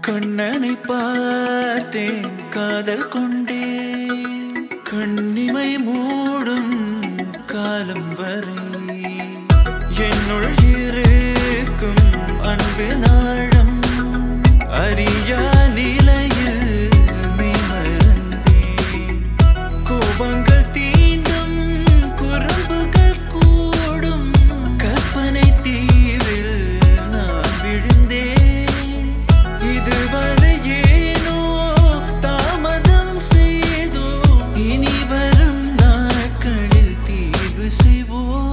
கண்ணனை பார்த்தேன் காதல் கொண்டே கண்ணிமை மூடும் காலம் வரை என்னுள் இருக்கும் அன்பு நாழம் அறியா நிலையில் மேமறந்தேன் கோபங்கள் தீண்டும் குறும்புகள் கூடும் கற்பனை தீவில் நான் விழுந்தேன் இதுவரை ஏனோ தாமதம் செய்தோ இனி வரும் நாட்களில் தீர்வு செய்வோம்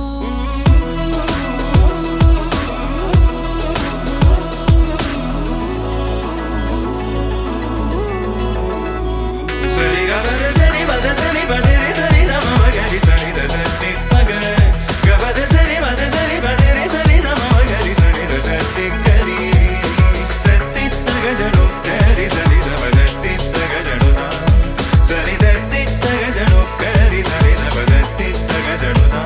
சரி கபத சரி பத சரி பதரி சரி தம மகரி சரி த சரி மக கபத சரி பத சரி பதரி சரி தம மகரி சரி த சரி கரி தத்தி தகஜனு கரி சரி தம தத்தி தகஜனு தா சரி தத்தி தகஜனு கரி சரி தம தத்தி தகஜனு தா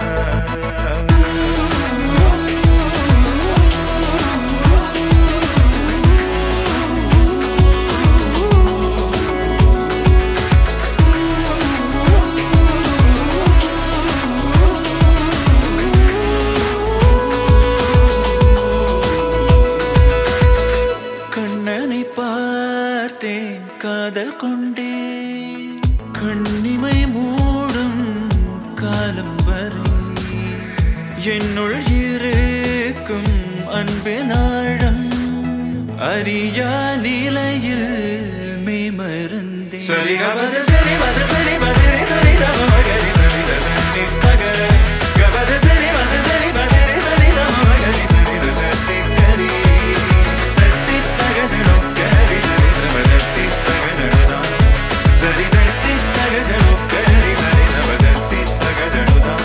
கண்ணனை பார்த்தேன் காதல் கொண்டே கண்ணிமை மூடும் காலம் வரை என்னுள் இருக்கும் அன்பு நாழம் அறியா நிலையில் மேமறந்தே சரி கபத சரி பத சரி பதரி சரி தம மகரி சரி த சரி மக கபத சரி பத சரி பதரி சரி தம மகரி சரி த சரி கரி தத்தி தகஜனு கரி சரி தம தத்தி தகஜனு தா சரி தத்தி தகஜனு கரி சரி தம தத்தி தகஜனு தா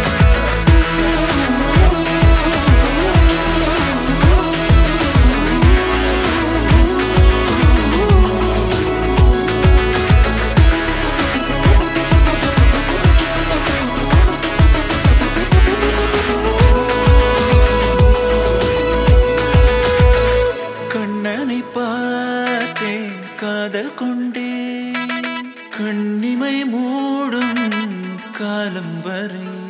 கண்ணனை பார்த்தேன் காதல் கொண்டே கண்ணிமை மூடும் காலம் வரை